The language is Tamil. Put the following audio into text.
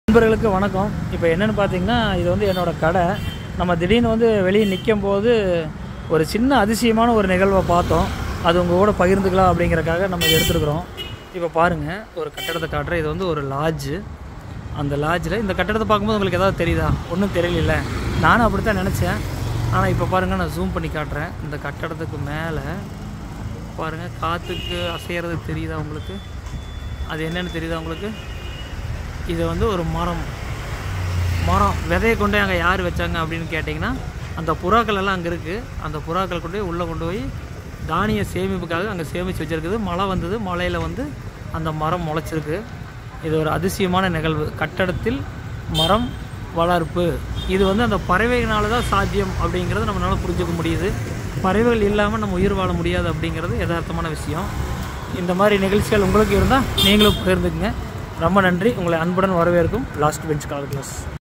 நண்பர்களுக்கு வணக்கம் இப்போ என்னென்னு பார்த்தீங்கன்னா இது வந்து என்னோட கடை நம்ம திடீர்னு வந்து வெளியே நிற்கும் போது ஒரு சின்ன அதிசயமான ஒரு நிகழ்வை பார்த்தோம் அது உங்கள் கூட பகிர்ந்துக்கலாம் அப்படிங்கறக்காக நம்ம இதை எடுத்துருக்குறோம் இப்போ பாருங்கள் ஒரு கட்டடத்தை காட்டுறேன் இது வந்து ஒரு லாட்ஜு அந்த லாட்ஜில் இந்த கட்டடத்தை பார்க்கும்போது உங்களுக்கு ஏதாவது தெரியுதா ஒன்றும் தெரியல நானும் அப்படி தான் நினச்சேன் ஆனால் இப்போ பாருங்கள் நான் ஜூம் பண்ணி காட்டுறேன் இந்த கட்டடத்துக்கு மேலே பாருங்கள் காற்றுக்கு அசைகிறது தெரியுதா உங்களுக்கு அது என்னென்னு தெரியுதா உங்களுக்கு இது வந்து ஒரு மரம் மரம் விதையை கொண்டு அங்கே யார் வச்சாங்க அப்படின்னு கேட்டிங்கன்னா அந்த புறாக்கள் எல்லாம் அங்கே இருக்குது அந்த புறாக்கள் கொண்டு போய் உள்ளே கொண்டு போய் தானிய சேமிப்புக்காக அங்கே சேமித்து வச்சுருக்குது மழை வந்தது மழையில் வந்து அந்த மரம் முளைச்சிருக்கு இது ஒரு அதிசயமான நிகழ்வு கட்டடத்தில் மரம் வளர்ப்பு இது வந்து அந்த பறவைகளால தான் சாத்தியம் அப்படிங்கிறத நம்மளால் புரிஞ்சுக்க முடியுது பறவைகள் இல்லாமல் நம்ம உயிர் வாழ முடியாது அப்படிங்கிறது யதார்த்தமான விஷயம் இந்த மாதிரி நிகழ்ச்சிகள் உங்களுக்கு இருந்தால் நீங்களும் பகிர்ந்துக்குங்க ரொம்ப நன்றி உங்களை அன்புடன் வரவேற்கும் லாஸ்ட் பெஞ்ச் கால் கிளாஸ்